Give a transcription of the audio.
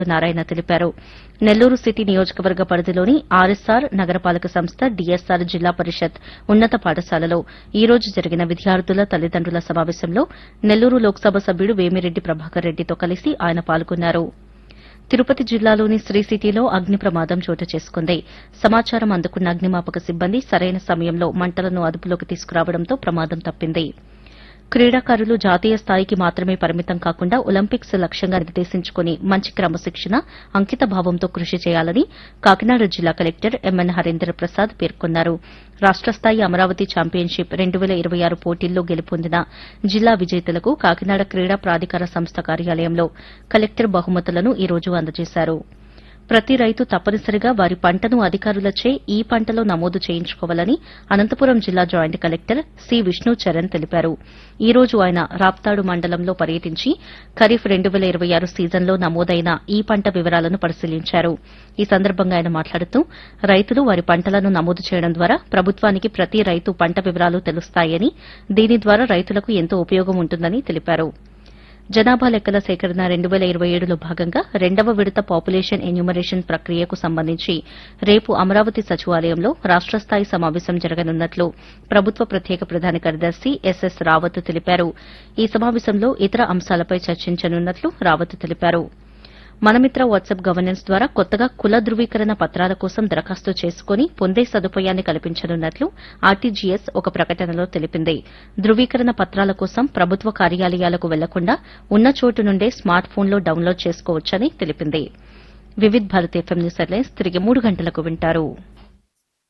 నారాయణ తెలిపారు నెల్లూరు సిటీ నియోజకవర్గ పరిధిలోని ఆర్ఎస్ఆర్ నగరపాలక సంస్థ డీఎస్ఆర్ జిల్లా పరిషత్ ఉన్నత పాఠశాలలో ఈ రోజు జరిగిన విద్యార్థుల తల్లిదండ్రుల సమావేశంలో నెల్లూరు లోక్సభ సభ్యుడు వేమిరెడ్డి ప్రభాకర్ రెడ్డితో కలిసి ఆయన పాల్గొన్నారు తిరుపతి జిల్లాలోని శ్రీ సిటీలో అగ్ని ప్రమాదం చోటు చేసుకుంది సమాచారం అందుకున్న అగ్నిమాపక సిబ్బంది సరైన సమయంలో మంటలను అదుపులోకి తీసుకురావడంతో ప్రమాదం తప్పింది క్రీడాకారులు జాతీయ స్థాయికి మాత్రమే పరిమితం కాకుండా ఒలింపిక్స్ లక్ష్యంగా నిర్దేశించుకుని మంచి క్రమశిక్షణ అంకిత భావంతో కృషి చేయాలని కాకినాడ జిల్లా కలెక్టర్ ఎంఎన్ హరేంద్ర ప్రసాద్ పేర్కొన్నారు రాష్ట స్థాయి అమరావతి ఛాంపియన్షిప్ రెండు వేల ఇరవై ఆరు పోటీల్లో గెలుపొందిన జిల్లా విజేతలకు కాకినాడ క్రీడా ప్రాధికార సంస్థ కార్యాలయంలో కలెక్టర్ బహుమతులను ఈ రోజు అందజేశారు ప్రతి రైతు తప్పనిసరిగా వారి పంటను అధికారులచే ఈ పంటలో నమోదు చేయించుకోవాలని అనంతపురం జిల్లా joint collector C Vishnu Charan తెలిపారు ఈ రోజు ఆయన రాప్తాడు మండలంలో పర్యటించి ఖరీఫ్ రెండు వేల ఇరవై ఆరు సీజన్లో నమోదైన ఈ పంట వివరాలను పరిశీలించారు ఈ సందర్భంగా ఆయన మాట్లాడుతూ రైతులు వారి పంటలను నమోదు చేయడం ద్వారా ప్రభుత్వానికి ప్రతి రైతు పంట వివరాలు తెలుస్తాయని దీని ద్వారా రైతులకు ఎంతో ఉపయోగం ఉంటుందని తెలిపారు జనాభా లెక్కల సేకరణ రెండు వేల ఇరవై ఏడులో భాగంగా రెండవ విడత పాపులేషన్ ఎన్యూమరేషన్ ప్రక్రియకు సంబంధించి రేపు అమరావతి సచివాలయంలో రాష్ట స్థాయి సమావేశం జరగనున్నట్లు ప్రభుత్వ ప్రత్యేక ప్రధాన కార్యదర్శి ఎస్ఎస్ రావత్ తెలిపారు ఈ సమావేశంలో ఇతర అంశాలపై చర్చించనున్నట్లు రావత్ తెలిపారు మనమిత్ర వాట్సాప్ గవర్నెన్స్ ద్వారా కొత్తగా కుల ధృవీకరణ పత్రాల కోసం దరఖాస్తు చేసుకుని పొందే సదుపాయాన్ని కల్పించనున్నట్లు ఆర్టీజీఎస్ ఒక ప్రకటనలో తెలిపింది ధృవీకరణ పత్రాల కోసం ప్రభుత్వ కార్యాలయాలకు వెళ్లకుండా ఉన్న చోటు నుండే స్మార్ట్ ఫోన్లో డౌన్లోడ్ చేసుకోవచ్చని తెలిపింది Vividh Bharat FM news headlines తిరిగి మూడు గంటలకు వింటారు